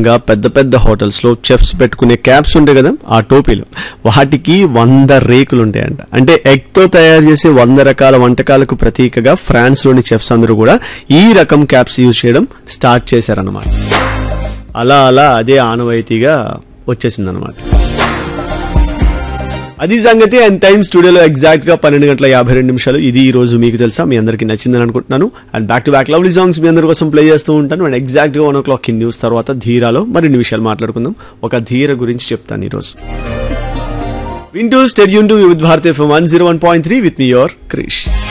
సాధారణంగా పెద్ద పెద్ద హోటల్స్ లో చెఫ్స్ పెట్టుకునే క్యాప్స్ ఉంటాయి కదా ఆ టోపీలు వాటికి వంద రేకులు ఉంటాయంట అంటే ఎగ్ తో తయారు చేసే వంద రకాల వంటకాలకు ప్రతీకగా ఫ్రాన్స్ లోని చెఫ్స్ అందరూ కూడా ఈ రకం క్యాప్స్ యూజ్ చేయడం స్టార్ట్ చేశారన్నమాట అలా అలా అదే ఆనవాయితీగా వచ్చేసిందనమాట అది సంగతి అండ్ టైం స్టూడియోలో ఎగ్జాక్ట్ గా పన్నెండు గంటల యాభై రెండు నిమిషాలు ఇది ఈ రోజు మీకు తెలుసా మీ అందరికీ నచ్చిందని అనుకుంటున్నాను and back to back lovely songs మీ అందరి కోసం ప్లే చేస్తూ ఉంటాను అండ్ ఎగ్జాక్ట్ గా one o'clock in news తర్వాత ధీరాలో మరిన్ని విషయాలు మాట్లాడుకుందాం ఒక ధీర గురించి చెప్తాను ఈ రోజు వింటూ stay tuned to with Bharatiya one zero one point three with మీ యువర్ క్రిష్